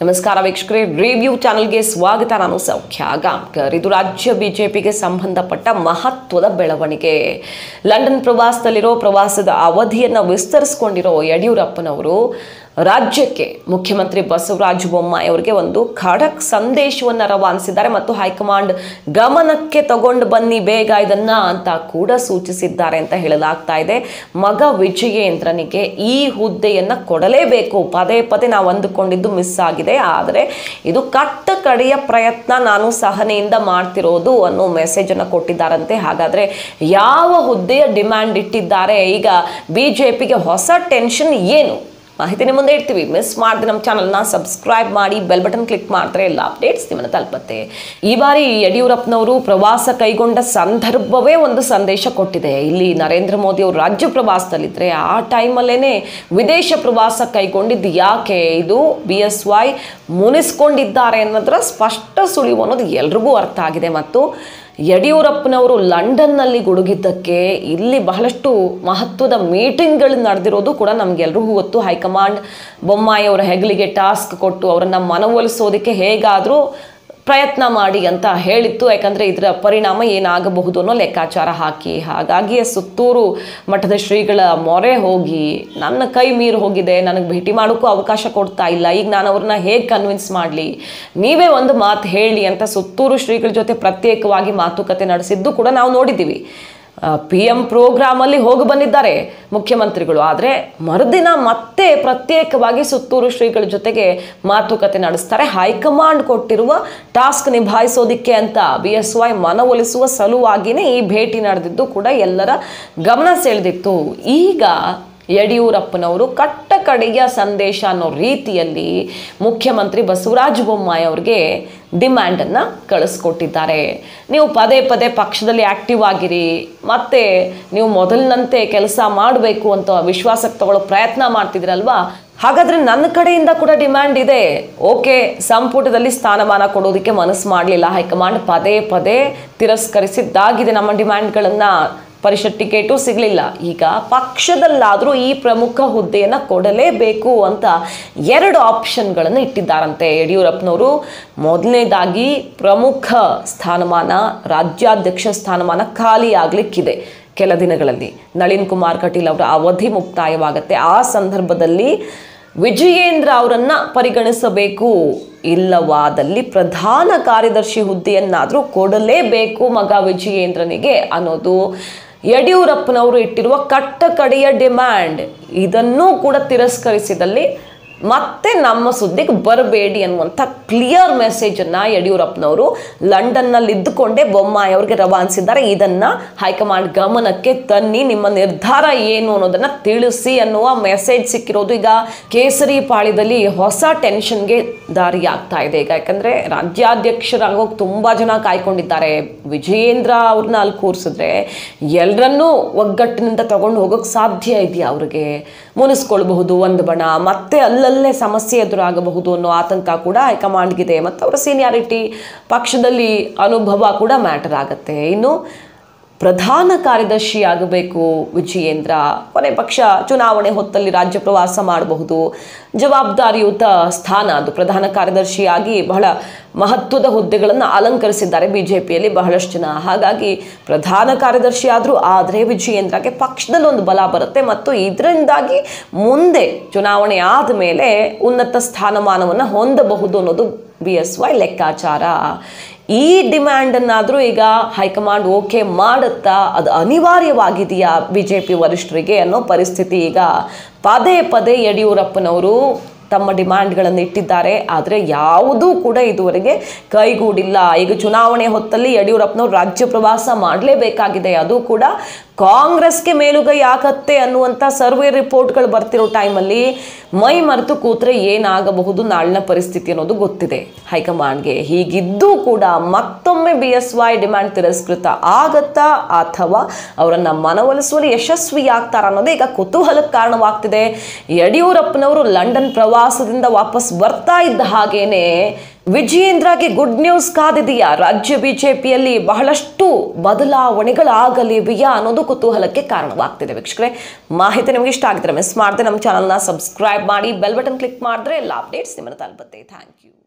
ನಮಸ್ಕಾರ ವೀಕ್ಷಕರೇ ರಿವ್ಯೂ ಚಾನೆಲ್ಗೆ ಸ್ವಾಗತ ನಾನು ಸೌಖ್ಯ ಗಾಂವ್ಕರ್ ಇದು ರಾಜ್ಯ ಬಿಜೆಪಿಗೆ ಸಂಬಂಧಪಟ್ಟ ಮಹತ್ವದ ಬೆಳವಣಿಗೆ ಲಂಡನ್ ಪ್ರವಾಸದಲ್ಲಿರೋ ಪ್ರವಾಸದ ಅವಧಿಯನ್ನು ವಿಸ್ತರಿಸಿಕೊಂಡಿರೋ ಯಡಿಯೂರಪ್ಪನವರು ರಾಜ್ಯಕ್ಕೆ ಮುಖ್ಯಮಂತ್ರಿ ಬಸವರಾಜ ಬೊಮ್ಮಾಯಿ ಅವರಿಗೆ ಒಂದು ಖಡಕ್ ಸಂದೇಶವನ್ನು ರವಾನಿಸಿದ್ದಾರೆ ಮತ್ತು ಹೈಕಮಾಂಡ್ ಗಮನಕ್ಕೆ ತಗೊಂಡು ಬನ್ನಿ ಬೇಗ ಇದನ್ನ ಅಂತ ಕೂಡ ಸೂಚಿಸಿದ್ದಾರೆ ಅಂತ ಹೇಳಲಾಗ್ತಾ ಇದೆ ಮಗ ವಿಜಯೇಂದ್ರನಿಗೆ ಈ ಹುದ್ದೆಯನ್ನ ಕೊಡಲೇಬೇಕು ಪದೇ ಪದೇ ನಾವು ಅಂದುಕೊಂಡಿದ್ದು ಮಿಸ್ ಆಗಿದೆ ಆದರೆ ಇದು ಕಟ್ಟ ಕಡೆಯ ಪ್ರಯತ್ನ ನಾನು ಸಹನೆಯಿಂದ ಮಾಡ್ತಿರೋದು ಅನ್ನೋ ಮೆಸೇಜನ್ನು ಕೊಟ್ಟಿದ್ದಾರಂತೆ ಹಾಗಾದ್ರೆ ಯಾವ ಹುದ್ದೆಯ ಡಿಮ್ಯಾಂಡ್ ಇಟ್ಟಿದ್ದಾರೆ ಈಗ ಬಿ ಜೆ ಪಿಗೆ ಹೊಸ ಟೆನ್ಷನ್ ಏನು ಮಾಹಿತಿ ನಿಮ್ಮ ಮುಂದೆ ಇಡ್ತೀವಿ ಮಿಸ್ ಮಾಡಿದ್ರೆ ನಮ್ಮ ಚಾನಲ್ನ ಸಬ್ಸ್ಕ್ರೈಬ್ ಮಾಡಿ ಬೆಲ್ ಬಟನ್ ಕ್ಲಿಕ್ ಮಾಡಿದ್ರೆ ಎಲ್ಲ ಅಪ್ಡೇಟ್ಸ್ ನಿಮ್ಮನ್ನು ತಲುಪತ್ತೆ ಈ ಬಾರಿ ಯಡಿಯೂರಪ್ಪನವರು ಪ್ರವಾಸ ಕೈಗೊಂಡ ಸಂದರ್ಭವೇ ಒಂದು ಸಂದೇಶ ಕೊಟ್ಟಿದೆ ಇಲ್ಲಿ ನರೇಂದ್ರ ಮೋದಿ ಅವರು ರಾಜ್ಯ ಪ್ರವಾಸದಲ್ಲಿದ್ದರೆ ಆ ಟೈಮಲ್ಲೇ ವಿದೇಶ ಪ್ರವಾಸ ಕೈಗೊಂಡಿದ್ದು ಯಾಕೆ ಇದು ಬಿ ಎಸ್ ವೈ ಮುನಿಸ್ಕೊಂಡಿದ್ದಾರೆ ಅನ್ನೋದರ ಸ್ಪಷ್ಟ ಸುಳಿವು ಅನ್ನೋದು ಎಲ್ರಿಗೂ ಅರ್ಥ ಆಗಿದೆ ಮತ್ತು ಯಡಿಯೂರಪ್ಪನವರು ಲಂಡನ್ನಲ್ಲಿ ಗುಡುಗಿದ್ದಕ್ಕೆ ಇಲ್ಲಿ ಬಹಳಷ್ಟು ಮಹತ್ವದ ಮೀಟಿಂಗ್ಗಳು ನಡೆದಿರೋದು ಕೂಡ ನಮಗೆಲ್ರಿಗೂ ಗೊತ್ತು ಹೈಕಮಾಂಡ್ ಬೊಮ್ಮಾಯಿ ಅವರ ಹೆಗಲಿಗೆ ಟಾಸ್ಕ್ ಕೊಟ್ಟು ಅವರನ್ನು ಮನವೊಲಿಸೋದಕ್ಕೆ ಹೇಗಾದರೂ ಪ್ರಯತ್ನ ಮಾಡಿ ಅಂತ ಹೇಳಿತ್ತು ಯಾಕಂದರೆ ಇದರ ಪರಿಣಾಮ ಏನಾಗಬಹುದು ಅನ್ನೋ ಲೆಕ್ಕಾಚಾರ ಹಾಕಿ ಹಾಗಾಗಿ ಸುತ್ತೂರು ಮಠದ ಶ್ರೀಗಳ ಮೊರೆ ಹೋಗಿ ನನ್ನ ಕೈ ಮೀರಿ ಹೋಗಿದೆ ನನಗೆ ಭೇಟಿ ಮಾಡೋಕ್ಕೂ ಅವಕಾಶ ಕೊಡ್ತಾ ಇಲ್ಲ ಈಗ ನಾನು ಅವ್ರನ್ನ ಹೇಗೆ ಕನ್ವಿನ್ಸ್ ಮಾಡಲಿ ನೀವೇ ಒಂದು ಮಾತು ಹೇಳಿ ಅಂತ ಸುತ್ತೂರು ಶ್ರೀಗಳ ಜೊತೆ ಪ್ರತ್ಯೇಕವಾಗಿ ಮಾತುಕತೆ ನಡೆಸಿದ್ದು ಕೂಡ ನಾವು ನೋಡಿದ್ದೀವಿ ಪಿ ಎಂ ಪ್ರೋಗ್ರಾಮಲ್ಲಿ ಹೋಗಿ ಬಂದಿದ್ದಾರೆ ಮುಖ್ಯಮಂತ್ರಿಗಳು ಆದರೆ ಮರುದಿನ ಮತ್ತೆ ಪ್ರತ್ಯೇಕವಾಗಿ ಸುತ್ತೂರು ಶ್ರೀಗಳ ಜೊತೆಗೆ ಮಾತುಕತೆ ನಡೆಸ್ತಾರೆ ಹೈಕಮಾಂಡ್ ಕೊಟ್ಟಿರುವ ಟಾಸ್ಕ್ ನಿಭಾಯಿಸೋದಿಕ್ಕೆ ಅಂತ ಬಿ ಎಸ್ ವೈ ಮನವೊಲಿಸುವ ಸಲುವಾಗಿಯೇ ಈ ಭೇಟಿ ನಡೆದಿದ್ದು ಕೂಡ ಎಲ್ಲರ ಗಮನ ಸೆಳೆದಿತ್ತು ಈಗ ಯಡಿಯೂರಪ್ಪನವರು ಕಟ್ಟ ಕಡೆಯ ಸಂದೇಶ ಅನ್ನೋ ರೀತಿಯಲ್ಲಿ ಮುಖ್ಯಮಂತ್ರಿ ಬಸವರಾಜ ಬೊಮ್ಮಾಯಿ ಅವ್ರಿಗೆ ಡಿಮ್ಯಾಂಡನ್ನು ಕಳಿಸ್ಕೊಟ್ಟಿದ್ದಾರೆ ನೀವು ಪದೇ ಪದೇ ಪಕ್ಷದಲ್ಲಿ ಆ್ಯಕ್ಟಿವ್ ಆಗಿರಿ ಮತ್ತು ನೀವು ಮೊದಲಿನಂತೆ ಕೆಲಸ ಮಾಡಬೇಕು ಅಂತ ವಿಶ್ವಾಸಕ್ಕೆ ತಗೊಳ್ಳೋ ಪ್ರಯತ್ನ ಮಾಡ್ತಿದ್ದೀರಲ್ವಾ ಹಾಗಾದರೆ ನನ್ನ ಕಡೆಯಿಂದ ಕೂಡ ಡಿಮ್ಯಾಂಡ್ ಇದೆ ಓಕೆ ಸಂಪುಟದಲ್ಲಿ ಸ್ಥಾನಮಾನ ಕೊಡೋದಕ್ಕೆ ಮನಸ್ಸು ಮಾಡಲಿಲ್ಲ ಹೈಕಮಾಂಡ್ ಪದೇ ಪದೇ ತಿರಸ್ಕರಿಸಿದ್ದಾಗಿದೆ ನಮ್ಮ ಡಿಮ್ಯಾಂಡ್ಗಳನ್ನು ಪರಿಷತ್ ಟಿಕೆಟು ಸಿಗಲಿಲ್ಲ ಈಗ ಪಕ್ಷದಲ್ಲಾದರೂ ಈ ಪ್ರಮುಖ ಹುದ್ದೆಯನ್ನು ಕೊಡಲೇಬೇಕು ಅಂತ ಎರಡು ಆಪ್ಷನ್ಗಳನ್ನು ಇಟ್ಟಿದ್ದಾರಂತೆ ಯಡಿಯೂರಪ್ಪನವರು ಮೊದಲನೇದಾಗಿ ಪ್ರಮುಖ ಸ್ಥಾನಮಾನ ರಾಜ್ಯಾಧ್ಯಕ್ಷ ಸ್ಥಾನಮಾನ ಖಾಲಿ ಆಗಲಿಕ್ಕಿದೆ ಕೆಲ ದಿನಗಳಲ್ಲಿ ನಳಿನ್ ಕುಮಾರ್ ಕಟೀಲ್ ಅವರ ಅವಧಿ ಮುಕ್ತಾಯವಾಗುತ್ತೆ ಆ ಸಂದರ್ಭದಲ್ಲಿ ವಿಜಯೇಂದ್ರ ಅವರನ್ನ ಪರಿಗಣಿಸಬೇಕು ಇಲ್ಲವಾದಲ್ಲಿ ಪ್ರಧಾನ ಕಾರ್ಯದರ್ಶಿ ಹುದ್ದೆಯನ್ನಾದರೂ ಕೊಡಲೇಬೇಕು ಮಗ ವಿಜಯೇಂದ್ರನಿಗೆ ಅನ್ನೋದು ಯಡಿಯೂರಪ್ಪನವರು ಇಟ್ಟಿರುವ ಕಟ್ಟ ಕಡೆಯ ಡಿಮ್ಯಾಂಡ್ ಇದನ್ನೂ ಕೂಡ ತಿರಸ್ಕರಿಸಿದಲ್ಲಿ ಮತ್ತೆ ನಮ್ಮ ಸುದ್ದಿಗೆ ಬರಬೇಡಿ ಅನ್ನುವಂಥ ಕ್ಲಿಯರ್ ಮೆಸೇಜನ್ನು ಯಡಿಯೂರಪ್ಪನವರು ಲಂಡನ್ನಲ್ಲಿ ಇದ್ದುಕೊಂಡೇ ಬೊಮ್ಮಾಯಿ ಅವ್ರಿಗೆ ರವಾನಿಸಿದ್ದಾರೆ ಇದನ್ನು ಹೈಕಮಾಂಡ್ ಗಮನಕ್ಕೆ ತನ್ನಿ ನಿಮ್ಮ ನಿರ್ಧಾರ ಏನು ಅನ್ನೋದನ್ನು ತಿಳಿಸಿ ಅನ್ನುವ ಮೆಸೇಜ್ ಸಿಕ್ಕಿರೋದು ಈಗ ಕೇಸರಿ ಪಾಳ್ಯದಲ್ಲಿ ಹೊಸ ಟೆನ್ಷನ್ಗೆ ದಾರಿ ಆಗ್ತಾ ಇದೆ ಈಗ ಯಾಕಂದರೆ ರಾಜ್ಯಾಧ್ಯಕ್ಷರಾಗೋಗಿ ತುಂಬ ಜನ ಕಾಯ್ಕೊಂಡಿದ್ದಾರೆ ವಿಜಯೇಂದ್ರ ಅವ್ರನ್ನ ಅಲ್ಲಿ ಕೂರಿಸಿದ್ರೆ ಎಲ್ಲರನ್ನೂ ಒಗ್ಗಟ್ಟಿನಿಂದ ತಗೊಂಡು ಹೋಗೋಕ್ಕೆ ಸಾಧ್ಯ ಇದೆಯಾ ಅವ್ರಿಗೆ ಮುನಿಸ್ಕೊಳ್ಬಹುದು ಒಂದು ಬಣ ಮತ್ತೆ ಅಲ್ಲಲ್ಲೇ ಸಮಸ್ಯೆ ಎದುರಾಗಬಹುದು ಅನ್ನೋ ಆತಂಕ ಕೂಡ ಹೈಕಮಾಂಡ್ಗಿದೆ ಮತ್ತು ಅವರ ಸೀನಿಯಾರಿಟಿ ಪಕ್ಷದಲ್ಲಿ ಅನುಭವ ಕೂಡ ಮ್ಯಾಟರ್ ಆಗುತ್ತೆ ಇನ್ನು ಪ್ರಧಾನ ಕಾರ್ಯದರ್ಶಿ ಆಗಬೇಕು ವಿಜಯೇಂದ್ರ ಕೊನೆ ಪಕ್ಷ ಚುನಾವಣೆ ಹೊತ್ತಲ್ಲಿ ರಾಜ್ಯ ಪ್ರವಾಸ ಮಾಡಬಹುದು ಜವಾಬ್ದಾರಿಯುತ ಸ್ಥಾನ ಅದು ಪ್ರಧಾನ ಕಾರ್ಯದರ್ಶಿಯಾಗಿ ಬಹಳ ಮಹತ್ವದ ಹುದ್ದೆಗಳನ್ನು ಅಲಂಕರಿಸಿದ್ದಾರೆ ಬಿ ಜೆ ಪಿಯಲ್ಲಿ ಬಹಳಷ್ಟು ಜನ ಹಾಗಾಗಿ ಪ್ರಧಾನ ಕಾರ್ಯದರ್ಶಿ ಆದರೂ ಆದರೆ ವಿಜಯೇಂದ್ರಗೆ ಪಕ್ಷದಲ್ಲಿ ಒಂದು ಬಲ ಬರುತ್ತೆ ಮತ್ತು ಇದರಿಂದಾಗಿ ಮುಂದೆ ಚುನಾವಣೆ ಆದ ಮೇಲೆ ಉನ್ನತ ಸ್ಥಾನಮಾನವನ್ನು ಹೊಂದಬಹುದು ಅನ್ನೋದು ಬಿ ಎಸ್ ವೈ ಲೆಕ್ಕಾಚಾರ ಈ ಡಿಮ್ಯಾಂಡನ್ನಾದರೂ ಈಗ ಹೈಕಮಾಂಡ್ ಓಕೆ ಮಾಡುತ್ತಾ ಅದು ಅನಿವಾರ್ಯವಾಗಿದೆಯಾ ಬಿ ಜೆ ಪಿ ವರಿಷ್ಠರಿಗೆ ಅನ್ನೋ ಪರಿಸ್ಥಿತಿ ಈಗ ಪದೇ ಪದೇ ಯಡಿಯೂರಪ್ಪನವರು ತಮ್ಮ ಡಿಮ್ಯಾಂಡ್ಗಳನ್ನು ಇಟ್ಟಿದ್ದಾರೆ ಆದರೆ ಯಾವುದೂ ಕೂಡ ಇದುವರೆಗೆ ಕೈಗೂಡಿಲ್ಲ ಈಗ ಚುನಾವಣೆ ಹೊತ್ತಲ್ಲಿ ಯಡಿಯೂರಪ್ಪನವರು ರಾಜ್ಯ ಪ್ರವಾಸ ಮಾಡಲೇಬೇಕಾಗಿದೆ ಅದು ಕೂಡ ಕಾಂಗ್ರೆಸ್ಗೆ ಮೇಲುಗೈ ಆಗತ್ತೆ ಅನ್ನುವಂಥ ಸರ್ವೆ ರಿಪೋರ್ಟ್ಗಳು ಬರ್ತಿರೋ ಟೈಮಲ್ಲಿ ಮೈ ಮರೆತು ಕೂತ್ರೆ ಏನಾಗಬಹುದು ನಾಳಿನ ಪರಿಸ್ಥಿತಿ ಅನ್ನೋದು ಗೊತ್ತಿದೆ ಹೈಕಮಾಂಡ್ಗೆ ಹೀಗಿದ್ದೂ ಕೂಡ ಮತ್ತೊಮ್ಮೆ ಬಿ ಎಸ್ ವೈ ಡಿಮ್ಯಾಂಡ್ ತಿರಸ್ಕೃತ ಆಗತ್ತಾ ಅಥವಾ ಅವರನ್ನು ಮನವೊಲಿಸುವಲ್ಲಿ ಯಶಸ್ವಿಯಾಗ್ತಾರ ಅನ್ನೋದೇ ಈಗ ಕುತೂಹಲಕ್ಕೆ ಕಾರಣವಾಗ್ತಿದೆ ಯಡಿಯೂರಪ್ಪನವರು ಲಂಡನ್ ಪ್ರವಾಸದಿಂದ ವಾಪಸ್ ಬರ್ತಾ ಇದ್ದ ಹಾಗೇನೆ ವಿಜಯೇಂದ್ರಗೆ ಗುಡ್ ನ್ಯೂಸ್ ಕಾದಿದೆಯಾ ರಾಜ್ಯ ಬಿಜೆಪಿಯಲ್ಲಿ ಬಹಳಷ್ಟು ಬದಲಾವಣೆಗಳಾಗಲಿವೆಯಾ ಅನ್ನೋದು ಕುತೂಹಲಕ್ಕೆ ಕಾರಣವಾಗ್ತಿದೆ ವೀಕ್ಷಕರೇ ಮಾಹಿತಿ ನಿಮಗೆ ಇಷ್ಟ ಆಗಿದ್ರೆ ಮಿಸ್ ಮಾಡದೆ ನಮ್ಮ ಚಾನಲ್ನ ಸಬ್ಸ್ಕ್ರೈಬ್ ಮಾಡಿ ಬೆಲ್ ಬಟನ್ ಕ್ಲಿಕ್ ಮಾಡಿದ್ರೆ ಎಲ್ಲ ಅಪ್ಡೇಟ್ಸ್ ನಿಮ್ಮನ್ನು ತಲುಪುತ್ತೆ ಥ್ಯಾಂಕ್ ಯು